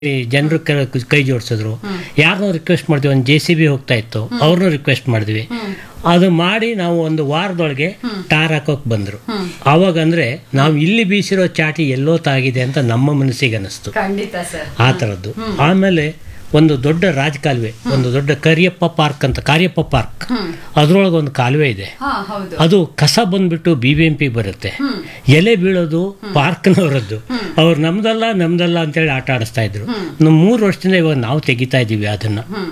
ಜನರು ಕೈ ಜೋಡಿಸಿದ್ರು ಯಾರನ್ನೋ ರಿಕ್ವೆಸ್ಟ್ ಮಾಡ್ತೀವಿ ಒಂದು ಜೆ ಸಿ ಬಿ ಹೋಗ್ತಾ ಇತ್ತು ಅವ್ರನ್ನೂ ರಿಕ್ವೆಸ್ಟ್ ಮಾಡಿದ್ವಿ ಅದು ಮಾಡಿ ನಾವು ಒಂದು ವಾರದೊಳಗೆ ಟಾರ್ ಹಾಕೋಕ್ ಬಂದ್ರು ಅವಾಗ ಅಂದ್ರೆ ನಾವು ಇಲ್ಲಿ ಬೀಸಿರೋ ಚಾಟಿ ಎಲ್ಲೋ ತಾಗಿದೆ ಅಂತ ನಮ್ಮ ಮನಸ್ಸಿಗೆ ಅನಿಸ್ತು ಖಂಡಿತ ಸರ್ ಆ ಥರದ್ದು ಆಮೇಲೆ ಒಂದು ದೊಡ್ಡ ರಾಜಕಾಲುವೆ ಒಂದು ದೊಡ್ಡ ಕರಿಯಪ್ಪ ಪಾರ್ಕ್ ಅಂತ ಕಾರ್ಯಪ್ಪ ಪಾರ್ಕ್ ಅದ್ರೊಳಗೆ ಒಂದು ಕಾಲುವೆ ಇದೆ ಹಾ ಹೌದು ಅದು ಕಸ ಬಂದ್ಬಿಟ್ಟು ಬಿ ಬಿ ಎಂ ಪಿ ಬರುತ್ತೆ ಎಲೆ ಬೀಳೋದು ಪಾರ್ಕ್ನವರದ್ದು ಅವ್ರು ನಮ್ದಲ್ಲ ನಮ್ದಲ್ಲ ಅಂತೇಳಿ ಆಟ ಆಡಿಸ್ತಾ ಇದ್ರು ನಮ್ಮ ಮೂರು ವರ್ಷದಿಂದ ಇವಾಗ ನಾವು ತೆಗಿತಾ ಇದೀವಿ ಅದನ್ನ